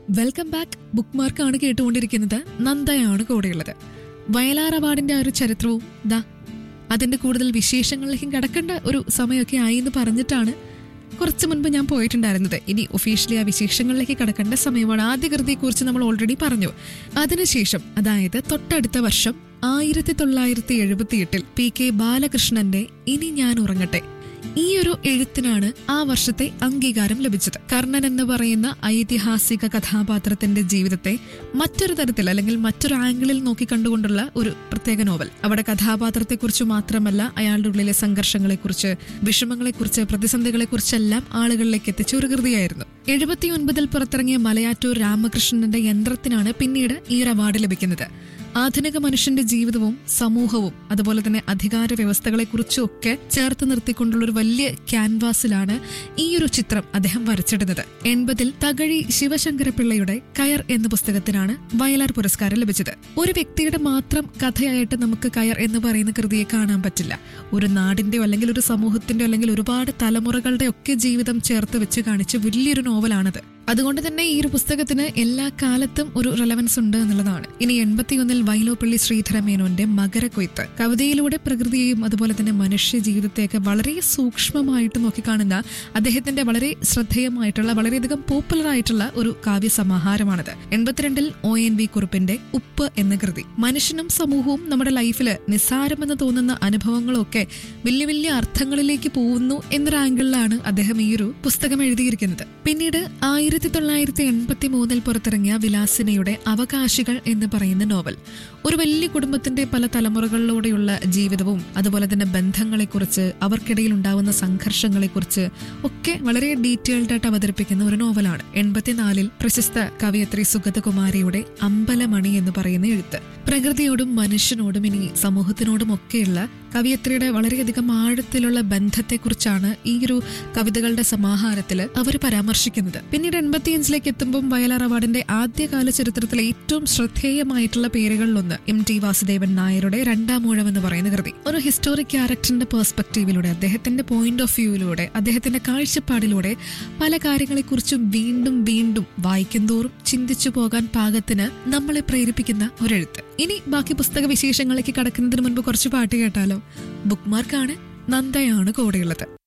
welcome back book മാർക്കാണ് കേട്ടുകൊണ്ടിരിക്കുന്നത് നന്ദയാണ് കൂടെയുള്ളത് വയലാർ അവാർഡിന്റെ ആ ഒരു ചരിത്രവും ദാ അതിന്റെ കൂടുതൽ വിശേഷങ്ങളിലേക്കും കടക്കേണ്ട ഒരു സമയമൊക്കെ ആയി എന്ന് പറഞ്ഞിട്ടാണ് കുറച്ച് മുൻപ് ഞാൻ പോയിട്ടുണ്ടായിരുന്നത് ഇനി ഒഫീഷ്യലി ആ വിശേഷങ്ങളിലേക്ക് കടക്കേണ്ട സമയമാണ് ആദ്യ കൃതിയെക്കുറിച്ച് നമ്മൾ ഓൾറെഡി പറഞ്ഞു അതിനുശേഷം അതായത് തൊട്ടടുത്ത വർഷം ആയിരത്തി തൊള്ളായിരത്തി എഴുപത്തി എട്ടിൽ പി കെ ബാലകൃഷ്ണന്റെ ഇനി ഞാൻ ഉറങ്ങട്ടെ ഈ ഒരു എഴുത്തിനാണ് ആ വർഷത്തെ അംഗീകാരം ലഭിച്ചത് കർണൻ എന്ന് പറയുന്ന ഐതിഹാസിക കഥാപാത്രത്തിന്റെ ജീവിതത്തെ മറ്റൊരു തരത്തിൽ അല്ലെങ്കിൽ മറ്റൊരു ആംഗിളിൽ നോക്കി കണ്ടുകൊണ്ടുള്ള ഒരു പ്രത്യേക നോവൽ അവിടെ കഥാപാത്രത്തെക്കുറിച്ച് മാത്രമല്ല അയാളുടെ ഉള്ളിലെ സംഘർഷങ്ങളെക്കുറിച്ച് വിഷമങ്ങളെക്കുറിച്ച് പ്രതിസന്ധികളെക്കുറിച്ചെല്ലാം ആളുകളിലേക്ക് എത്തിച്ച ഒരു കൃതിയായിരുന്നു എഴുപത്തിയൊൻപതിൽ പുറത്തിറങ്ങിയ മലയാറ്റൂർ രാമകൃഷ്ണന്റെ യന്ത്രത്തിനാണ് പിന്നീട് ഈ ഒരു അവാർഡ് ലഭിക്കുന്നത് ആധുനിക മനുഷ്യന്റെ ജീവിതവും സമൂഹവും അതുപോലെ തന്നെ അധികാര വ്യവസ്ഥകളെക്കുറിച്ചും ഒക്കെ ചേർത്ത് നിർത്തിക്കൊണ്ടുള്ള ഒരു വലിയ ക്യാൻവാസിലാണ് ഈ ഒരു ചിത്രം അദ്ദേഹം വരച്ചിടുന്നത് എൺപതിൽ തകഴി ശിവശങ്കരപിള്ളയുടെ കയർ എന്ന പുസ്തകത്തിനാണ് വയലാർ പുരസ്കാരം ലഭിച്ചത് ഒരു വ്യക്തിയുടെ മാത്രം കഥയായിട്ട് നമുക്ക് കയർ എന്ന് പറയുന്ന കൃതിയെ കാണാൻ പറ്റില്ല ഒരു നാടിന്റെയോ അല്ലെങ്കിൽ ഒരു സമൂഹത്തിന്റെയോ അല്ലെങ്കിൽ ഒരുപാട് തലമുറകളുടെ ഒക്കെ ജീവിതം ചേർത്ത് വെച്ച് കാണിച്ച വലിയൊരു നോവലാണത് അതുകൊണ്ട് തന്നെ ഈ ഒരു പുസ്തകത്തിന് എല്ലാ കാലത്തും ഒരു റെലവൻസ് ഉണ്ട് എന്നുള്ളതാണ് ഇനി എൺപത്തിയൊന്നിൽ വൈലോപ്പള്ളി ശ്രീധര മേനോന്റെ മകരക്കൊയ്ത്ത് കവിതയിലൂടെ പ്രകൃതിയെയും അതുപോലെ തന്നെ മനുഷ്യ ജീവിതത്തെയൊക്കെ വളരെ സൂക്ഷ്മമായിട്ട് നോക്കിക്കാണുന്ന അദ്ദേഹത്തിന്റെ വളരെ ശ്രദ്ധേയമായിട്ടുള്ള വളരെയധികം പോപ്പുലർ ആയിട്ടുള്ള ഒരു കാവ്യ സമാഹാരമാണിത് എൺപത്തിരണ്ടിൽ ഒ എൻ വി കുറുപ്പിന്റെ ഉപ്പ് എന്ന കൃതി മനുഷ്യനും സമൂഹവും നമ്മുടെ ലൈഫിൽ നിസ്സാരമെന്ന് തോന്നുന്ന അനുഭവങ്ങളും ഒക്കെ വലിയ വലിയ അർത്ഥങ്ങളിലേക്ക് പോകുന്നു എന്നൊരു ആംഗിളിലാണ് അദ്ദേഹം ഈ ഒരു പുസ്തകം എഴുതിയിരിക്കുന്നത് പിന്നീട് ആയിരത്തി തൊള്ളായിരത്തി എൺപത്തി മൂന്നിൽ പുറത്തിറങ്ങിയ വിലാസിനയുടെ അവകാശികൾ എന്ന് പറയുന്ന നോവൽ ഒരു വലിയ കുടുംബത്തിന്റെ പല തലമുറകളിലൂടെയുള്ള ജീവിതവും അതുപോലെ തന്നെ ബന്ധങ്ങളെക്കുറിച്ച് അവർക്കിടയിൽ ഉണ്ടാവുന്ന സംഘർഷങ്ങളെക്കുറിച്ച് ഒക്കെ വളരെ ഡീറ്റെയിൽഡ് ആയിട്ട് അവതരിപ്പിക്കുന്ന ഒരു നോവലാണ് എൺപത്തിനാലിൽ പ്രശസ്ത കവയത്രി സുഗതകുമാരിയുടെ അമ്പലമണി എന്ന് പറയുന്ന എഴുത്ത് പ്രകൃതിയോടും മനുഷ്യനോടും ഇനി സമൂഹത്തിനോടും ഒക്കെയുള്ള കവിയത്രിയുടെ വളരെയധികം ആഴത്തിലുള്ള ബന്ധത്തെക്കുറിച്ചാണ് ഈ ഒരു കവിതകളുടെ സമാഹാരത്തിൽ അവർ പരാമർശിക്കുന്നത് പിന്നീട് എൺപത്തിയഞ്ചിലേക്ക് എത്തുമ്പോൾ വയലാർ അവാർഡിന്റെ ആദ്യകാല ചരിത്രത്തിലെ ഏറ്റവും ശ്രദ്ധേയമായിട്ടുള്ള പേരുകളിലൊന്ന് എം ടി വാസുദേവൻ നായരുടെ രണ്ടാം ഊഴം എന്ന് പറയുന്ന കൃതി ഒരു ഹിസ്റ്റോറിക് ക്യാരക്ടറിന്റെ പേഴ്സ്പെക്റ്റീവിലൂടെ അദ്ദേഹത്തിന്റെ പോയിന്റ് ഓഫ് വ്യൂവിലൂടെ അദ്ദേഹത്തിന്റെ കാഴ്ചപ്പാടിലൂടെ പല കാര്യങ്ങളെക്കുറിച്ചും വീണ്ടും വീണ്ടും വായിക്കുന്തോറും ചിന്തിച്ചു പോകാൻ പാകത്തിന് നമ്മളെ പ്രേരിപ്പിക്കുന്ന ഒരെഴുത്ത് ഇനി ബാക്കി പുസ്തക വിശേഷങ്ങളിലേക്ക് കടക്കുന്നതിന് മുൻപ് കുറച്ച് പാട്ട് കേട്ടാലോ ബുക്ക് മാർക്കാണ് നന്ദയാണ് കൂടെയുള്ളത്